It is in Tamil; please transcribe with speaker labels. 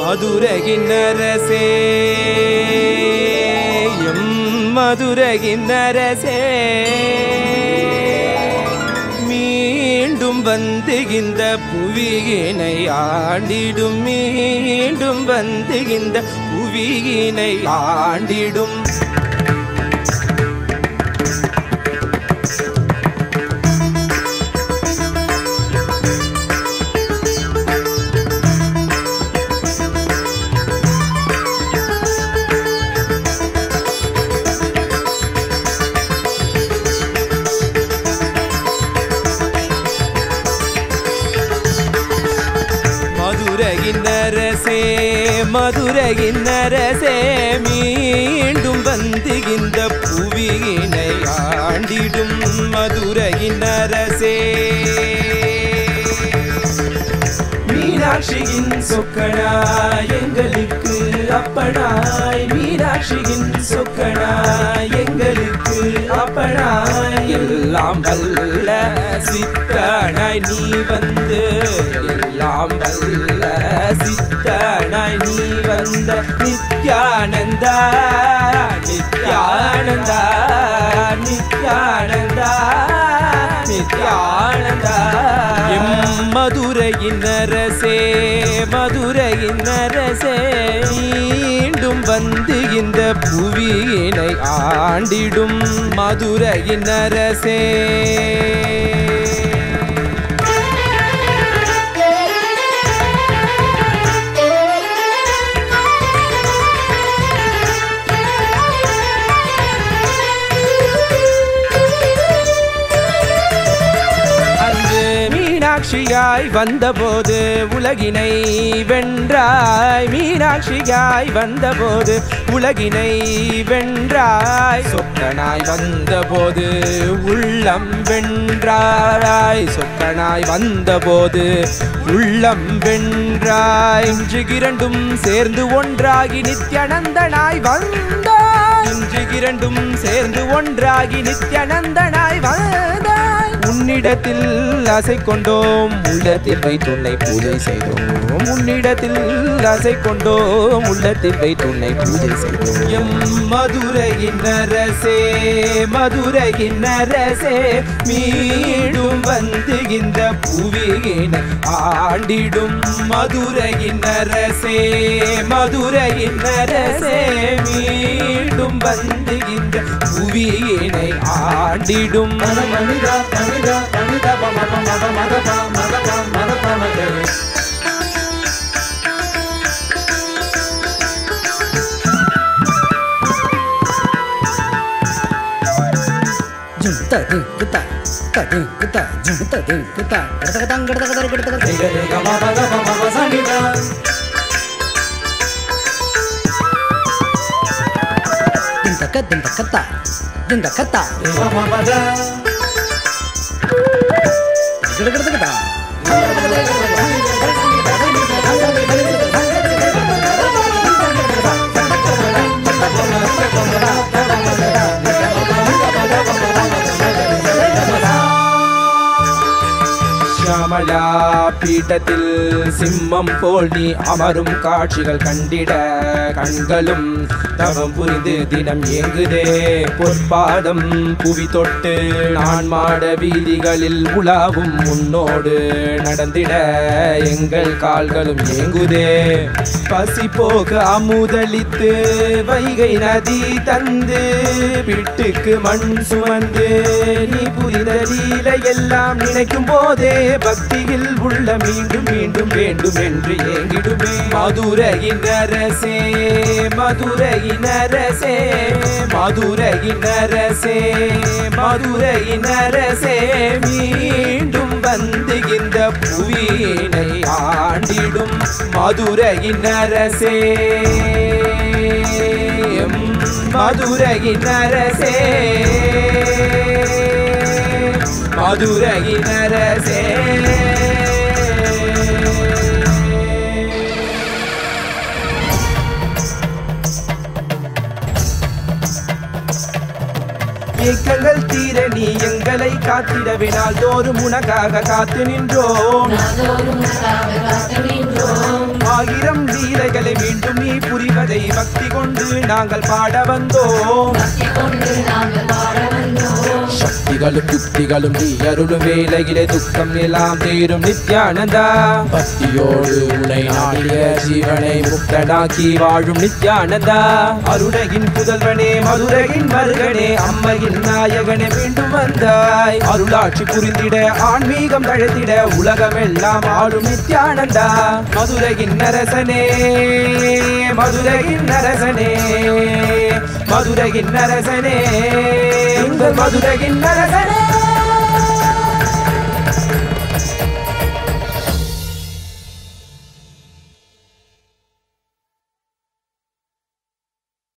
Speaker 1: மதுரகின் அரசே எம் மதுரகின் அரசே மீண்டும் வந்து இந்த புவியினை ஆண்டிடும் மீண்டும் வந்து இந்த புவியினை ஆண்டிடும் மதுரையின் அரசே மதுரையின் அரசே மீண்டும் வந்து இந்த புவியினை ஆண்டிடும் மதுரையின் அரசே மீனாட்சியின் சொக்கனாய் எங்களுக்கு அப்பனாய் மீனாட்சியின் சொக்கனாய் எங்களுக்கு அப்பனாய் எல்லாம் வல்ல சித்தனாய் நீ வந்து எல்லாம் வல்ல சித்தனாய் நீ வந்த நித்யானந்தா நித்யானந்தா நித்யானந்தா நித்யானந்தா எம் மதுரையின் அரசே மதுரையின் அரசே மீண்டும் வந்து இந்த புவியினை ஆண்டிடும் மதுரையின் அரசே அன்று மீனாட்சியாய் வந்தபோது உலகினை வென்றாய் மீனாட்சியாய் வந்தபோது உலகினை வென்றாய் சொக்கனாய் வந்தபோது உள்ளம் வென்றாய் சொக்கனாய் வந்தபோது உள்ளம் வென்றாய் இன்று இரண்டும் சேர்ந்து ஒன்றாகி நித்யானந்தனாய் வந்தாய் இன்று இரண்டும் சேர்ந்து ஒன்றாகி நித்யானந்தனாய் வந்தாய் உன்னிடத்தில் ஆசை கொண்டோம் உள்ளத்தில் வைத்துன்னை பூஜை செய்தோம் உன்னிடத்தில் ஆசை கொண்டோம் உள்ளத்தில் வைத்துன்னை பூஜை செய்தோம் எம் மதுரையின் அரசே மதுரையின் அரசே மீண்டும் வந்து இந்த புவியினை ஆண்டிடும் மதுரையின் அரசே மதுரையின் அரசே மீண்டும் வந்து இந்த புவியினை ஆண்டிடும்
Speaker 2: மனிதா மனிதா மனிதா மத மத மத மத மத மத
Speaker 3: ஜும் தது குத்தா தது குத்தா ஜும் தது குத்தா கடதக தங்க கடதக தர கடதக தர.
Speaker 2: Rega rega ma ba ga ba ma ba sa ni da.
Speaker 3: தின் தக்க தின் தக்கத்தா தின் தக்கத்தா
Speaker 2: Rega ma ba da.
Speaker 3: கடதக கடதகதா.
Speaker 1: Shyamala பீட்டத்தில் சிம்மம் போல் நீ அமரும் காட்சிகள் கண்டிட கண்களும் தவம் புரிந்து தினம் ஏங்குதே பொற்பாதம் புவி தொட்டு நான் மாட வீதிகளில் உலாவும் முன்னோடு நடந்திட எங்கள் கால்களும் ஏங்குதே பசி போக அமுதளித்து வைகை நதி தந்து பிட்டுக்கு மண் சுமந்து நீ புரிந்த லீலை எல்லாம் நினைக்கும் போதே பக்தியில் உள்ள மீண்டும் மீண்டும் வேண்டும் என்று ஏங்கிடுமே மதுரையின் அரசே மதுரையின் அரசே மதுரையின் அரசே மதுரையின் அரசே மீண்டும் வந்து இந்த புவியினை ஆண்டிடும் மதுரையின் அரசே எம் மதுரையின் அரசே மதுரையின் அரசே ஏக்கங்கள் தீர நீ எங்களை காத்திடவே நாள்தோறும் உனக்காக காத்து நின்றோம் ஆயிரம் லீலைகள் நாங்கள் பாட வந்தோம் சக்திகளும் யுக்திகளும் நீ அருளும் வேலையிலே துக்கம் எல்லாம் தீரும் நித்யானந்தா பக்தியோடு உனை நாடிய ஜீவனை முக்தனாக்கி வாழும் நித்யானந்தா அருணையின் புதல்வனே மதுரையின் மருகனே அம்மையின் நாயகனே மீண்டும் வந்தாய் அருளாட்சி புரிந்திட ஆன்மீகம் தழைத்திட உலகமெல்லாம் ஆளும் நித்யானந்தா மதுரையின் நரசனே மதுரையின் நரசனே மதுரையின் நரசனே எங்கள் மதுரையின் நரசனே